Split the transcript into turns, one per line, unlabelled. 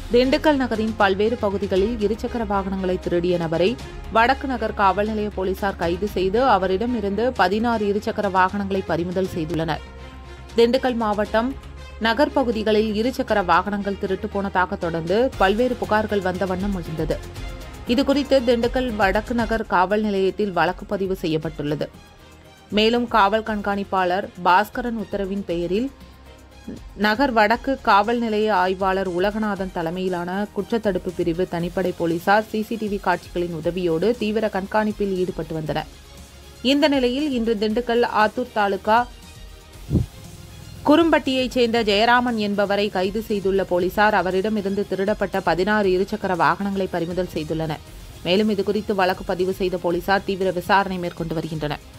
திண்டுக்கல் நகரின் பல்வேறு பகுதிகளில் இருசக்கர வாகனங்களை திருடிய நபரை வடக்கு நகர் காவல் நிலைய போலீசார் கைது செய்து அவரிடமிருந்து பதினாறு இருசக்கர வாகனங்களை பறிமுதல் செய்துள்ளனர் திண்டுக்கல் மாவட்டம் நகர் பகுதிகளில் இருசக்கர வாகனங்கள் திருட்டு போனதாக தொடர்ந்து பல்வேறு புகார்கள் வந்த வண்ணம் இருந்தது இதுகுறித்து திண்டுக்கல் வடக்கு நகர் காவல் நிலையத்தில் வழக்கு பதிவு செய்யப்பட்டுள்ளது மேலும் காவல் கண்காணிப்பாளர் பாஸ்கரன் உத்தரவின் பெயரில் நகர் வடக்கு காவல் நிலைய ஆய்வாளர் உலகநாதன் தலைமையிலான குற்றத்தடுப்பு பிரிவு தனிப்படை போலீசார் சிசிடிவி காட்சிகளின் உதவியோடு தீவிர கண்காணிப்பில் ஈடுபட்டு வந்தனர் இந்த நிலையில் இன்று திண்டுக்கல் ஆத்தூர் தாலுகா குறும்பட்டியைச் சேர்ந்த ஜெயராமன் என்பவரை கைது செய்துள்ள போலீசார் அவரிடமிருந்து திருடப்பட்ட பதினாறு இருசக்கர வாகனங்களை பறிமுதல் செய்துள்ளனர் மேலும் இதுகுறித்து வழக்கு பதிவு செய்த போலீசார் தீவிர விசாரணை மேற்கொண்டு வருகின்றனர்